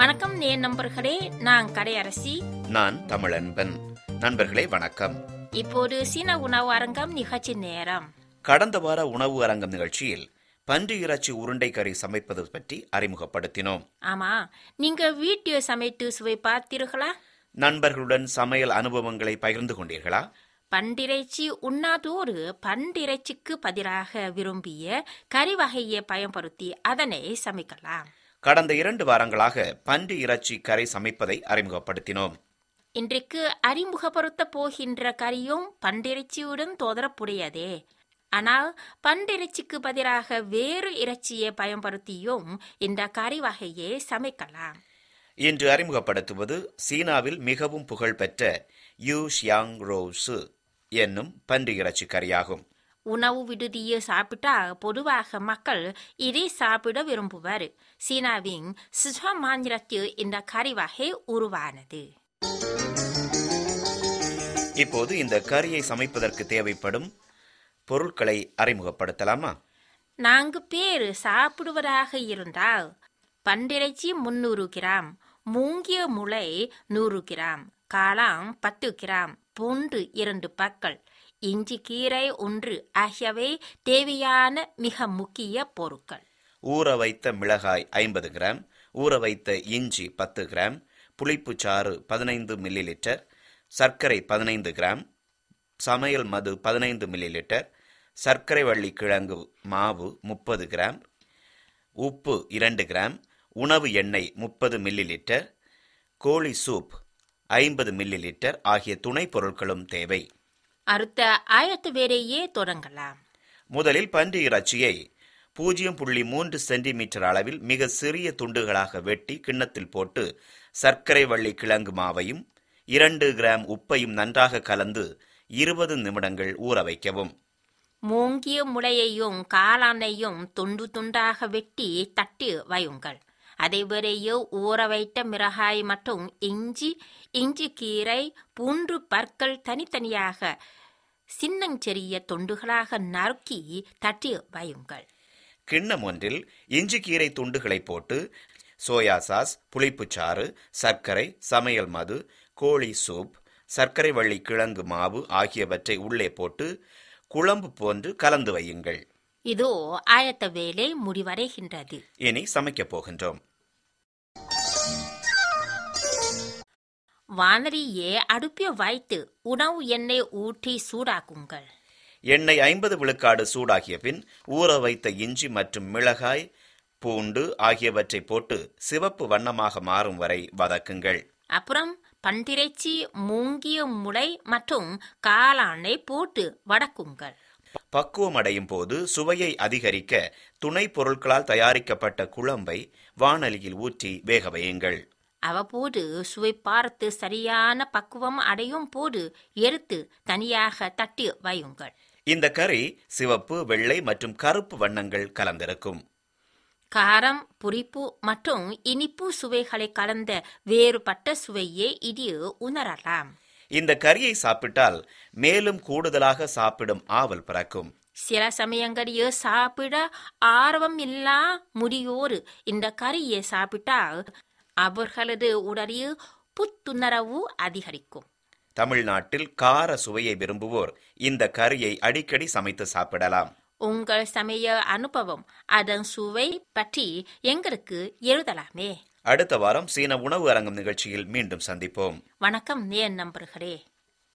வணக்கம் நேர் நண்பர்களே நான் கடையரசி நான் தமிழன்பன் நண்பர்களே வணக்கம் இப்போது சீன உணவு அரங்கம் நிகழ்ச்சி நேரம் கடந்த வார உணவு அரங்கம் நிகழ்ச்சியில் பன்றி இறைச்சி உருண்டை கறி சமைப்பது பற்றி அறிமுகப்படுத்தினோம் ஆமா நீங்க வீட்டில் சமைத்து சுவை பார்த்தீர்களா நண்பர்களுடன் சமையல் அனுபவங்களை பகிர்ந்து கொண்டீர்களா பண்டிறைச்சி உண்ணாதோடு பண்டிறைச்சிக்கு பதிலாக விரும்பிய கறி வகையை பயன்படுத்தி அதனை சமைக்கலாம் கடந்த இரண்டு வாரங்களாக பன்றி இறைச்சி கறி சமைப்பதை அறிமுகப்படுத்தினோம் இன்றைக்கு அறிமுகப்படுத்த போகின்ற கறியும் பண்டிறைச்சியுடன் தொடர்புடையதே ஆனால் பண்டிறைச்சிக்கு பதிலாக வேறு இறைச்சியை பயன்படுத்தியும் இந்த கறி வகையை சமைக்கலாம் இன்று அறிமுகப்படுத்துவது சீனாவில் மிகவும் புகழ்பெற்ற யூ ஷியாங் ரோசு என்னும் பன்றி இறைச்சி கறியாகும் உணவு விடுதியை சாப்பிட்டா பொதுவாக மக்கள் இதை சாப்பிட விரும்புவர் சீனாவின் சிச்சுவான் மாநிலத்தில் இந்த கறி வகை உருவானது இப்போது இந்த கறியை சமைப்பதற்கு தேவைப்படும் பொருட்களை அறிமுகப்படுத்தலாமா நான்கு பேர் சாப்பிடுவதாக இருந்தால் பண்டிறைச்சி முன்னூறு கிராம் மூங்கிய முளை நூறு கிராம் காளான் பத்து கிராம் பூண்டு இரண்டு பற்கள் இஞ்சி கீரை ஒன்று ஆகியவை தேவையான மிக முக்கிய பொருட்கள் ஊற வைத்த மிளகாய் ஐம்பது கிராம் ஊற வைத்த இஞ்சி பத்து கிராம் புளிப்புச்சாறு பதினைந்து மில்லி லிட்டர் சர்க்கரை பதினைந்து கிராம் சமையல் மது பதினைந்து மில்லி லிட்டர் சர்க்கரை வள்ளி கிழங்கு மாவு முப்பது கிராம் உப்பு இரண்டு கிராம் உணவு எண்ணெய் முப்பது மில்லி லிட்டர் கோழி சூப் ஐம்பது மில்லி லிட்டர் ஆகிய துணைப் பொருட்களும் தேவை அடுத்த ஆயத்த வேலையே தொடங்கலாம் முதலில் பன்றி இறைச்சியை பூஜ்ஜியம் புள்ளி மூன்று சென்டிமீட்டர் அளவில் மிக சிறிய துண்டுகளாக வெட்டி கிண்ணத்தில் போட்டு சர்க்கரை வள்ளி கிழங்கு மாவையும் இரண்டு கிராம் உப்பையும் நன்றாக கலந்து இருபது நிமிடங்கள் ஊற வைக்கவும் மூங்கிய முளையையும் காளானையும் துண்டு துண்டாக வெட்டி தட்டி வையுங்கள் அதேவரையோ ஊற வைத்த மிளகாய் மற்றும் இஞ்சி இஞ்சி கீரை பூண்டு பற்கள் தனித்தனியாக சின்னஞ்சிறிய துண்டுகளாக நறுக்கி தட்டி வையுங்கள் கிண்ணம் ஒன்றில் இஞ்சி கீரை துண்டுகளை போட்டு சோயா சாஸ் புளிப்புச்சாறு சர்க்கரை சமையல் மது கோழி சூப் சர்க்கரை வள்ளி கிழங்கு மாவு ஆகியவற்றை உள்ளே போட்டு குழம்பு போன்று கலந்து வையுங்கள் இதோ ஆயத்த வேலை முடிவடைகின்றது இனி சமைக்கப் போகின்றோம் வானலியே அடுப்பில் வைத்து உணவு எண்ணெய் ஊற்றி சூடாக்குங்கள் எண்ணெய் ஐம்பது விழுக்காடு சூடாகிய பின் ஊற வைத்த இஞ்சி மற்றும் மிளகாய் பூண்டு ஆகியவற்றை போட்டு சிவப்பு வண்ணமாக மாறும் வரை வதக்குங்கள் அப்புறம் பண்டிறைச்சி மூங்கிய முளை மற்றும் காளானை போட்டு வதக்குங்கள் பக்குவம் அடையும் போது சுவையை அதிகரிக்க துணை பொருட்களால் தயாரிக்கப்பட்ட குழம்பை வாணலியில் ஊற்றி வேக வையுங்கள் அவ்வப்போது சுவை பார்த்து சரியான பக்குவம் அடையும் போது எடுத்து தனியாக தட்டி வையுங்கள் இந்த கறி சிவப்பு வெள்ளை மற்றும் கருப்பு வண்ணங்கள் கலந்திருக்கும் காரம் புளிப்பு மற்றும் இனிப்பு சுவைகளை கலந்த வேறுபட்ட சுவையை இது உணரலாம் இந்த கறியை சாப்பிட்டால் மேலும் கூடுதலாக சாப்பிடும் ஆவல் பிறக்கும் சில சமயங்களில் சாப்பிட ஆர்வம் இல்லா முதியோர் இந்த கறியை சாப்பிட்டால் அவர்களது உடலில் புத்துணர்வு அதிகரிக்கும் தமிழ்நாட்டில் கார சுவையை விரும்புவோர் இந்த கறியை அடிக்கடி சமைத்து சாப்பிடலாம் உங்கள் சமய அனுபவம் அதன் சுவை பற்றி எங்களுக்கு எழுதலாமே அடுத்த வாரம் சீன உணவு அரங்கம் நிகழ்ச்சியில் மீண்டும் சந்திப்போம் வணக்கம் நேர் நண்பர்களே